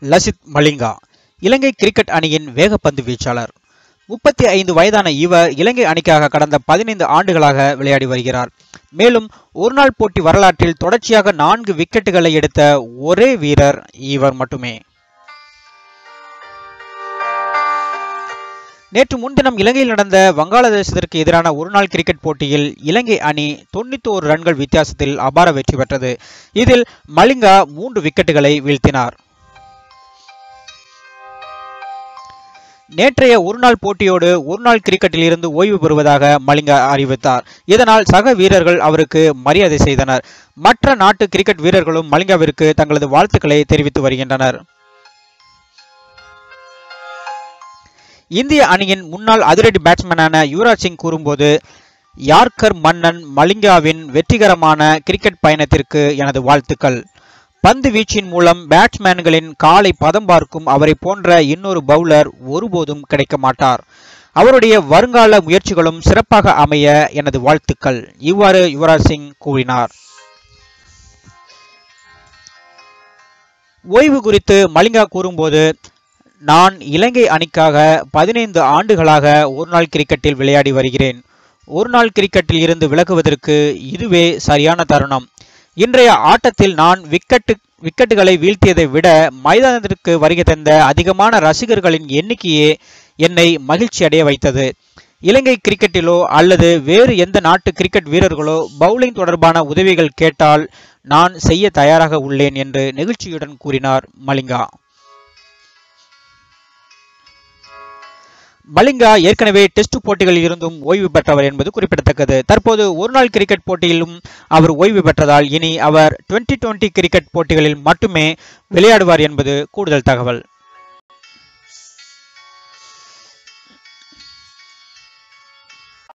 லசித் மலிங்கா இலங்கை cricket அணியின் வேகப்பந்து வீச்சாளர் முப்பத்தி ஐந்து வயதான இவர் இலங்கை அணிக்காக கடந்த பதினைந்து ஆண்டுகளாக விளையாடி வருகிறார் மேலும் ஒருநாள் போட்டி வரலாற்றில் தொடர்ச்சியாக நான்கு விக்கெட்டுகளை எடுத்த ஒரே வீரர் இவர் மட்டுமே நேற்று முன்தினம் இலங்கையில் நடந்த வங்காளதேசத்திற்கு எதிரான ஒருநாள் கிரிக்கெட் போட்டியில் இலங்கை அணி தொண்ணூத்தோரு ரன்கள் வித்தியாசத்தில் அபார வெற்றி பெற்றது இதில் மலிங்கா மூன்று விக்கெட்டுகளை வீழ்த்தினார் நேற்றைய ஒருநாள் போட்டியோடு ஒருநாள் கிரிக்கெட்டில் இருந்து ஓய்வு பெறுவதாக மலிங்கா அறிவித்தார் இதனால் சக வீரர்கள் அவருக்கு மரியாதை செய்தனர் மற்ற நாட்டு கிரிக்கெட் வீரர்களும் மலிங்காவிற்கு தங்களது வாழ்த்துக்களை தெரிவித்து வருகின்றனர் இந்திய அணியின் முன்னாள் அதிரடி பேட்ஸ்மேனான யுவராஜ் சிங் கூறும்போது யார்கர் மன்னன் மலிங்காவின் வெற்றிகரமான கிரிக்கெட் பயணத்திற்கு எனது வாழ்த்துக்கள் பந்து வீச்சின் மூலம் பேட்ஸ்மேன்களின் காலை பதம் பார்க்கும் அவரை போன்ற இன்னொரு பவுலர் ஒருபோதும் கிடைக்க மாட்டார் அவருடைய வருங்கால முயற்சிகளும் சிறப்பாக அமைய எனது வாழ்த்துக்கள் இவ்வாறு யுவராஜ் சிங் கூறினார் ஓய்வு குறித்து மலிங்கா கூறும்போது நான் இலங்கை அணிக்காக பதினைந்து ஆண்டுகளாக ஒருநாள் கிரிக்கெட்டில் விளையாடி வருகிறேன் ஒருநாள் கிரிக்கெட்டில் இருந்து விலகுவதற்கு இதுவே சரியான தருணம் இன்றைய ஆட்டத்தில் நான் விக்கெட்டு விக்கெட்டுகளை வீழ்த்தியதை விட மைதானத்திற்கு வருகை தந்த அதிகமான ரசிகர்களின் எண்ணிக்கையே என்னை மகிழ்ச்சி அடைய வைத்தது இலங்கை கிரிக்கெட்டிலோ அல்லது வேறு எந்த நாட்டு கிரிக்கெட் வீரர்களோ பவுலிங் தொடர்பான உதவிகள் கேட்டால் நான் செய்ய தயாராக உள்ளேன் என்று நெகிழ்ச்சியுடன் கூறினார் மலிங்கா மலிங்கா ஏற்கனவே டெஸ்ட் போட்டிகளில் இருந்தும் ஓய்வு பெற்றவர் என்பது குறிப்பிடத்தக்கது தற்போது ஒருநாள் கிரிக்கெட் போட்டியிலும் அவர் ஓய்வு பெற்றதால் இனி அவர் டுவெண்டி டுவெண்டி கிரிக்கெட் போட்டிகளில் மட்டுமே விளையாடுவார் என்பது கூடுதல் தகவல்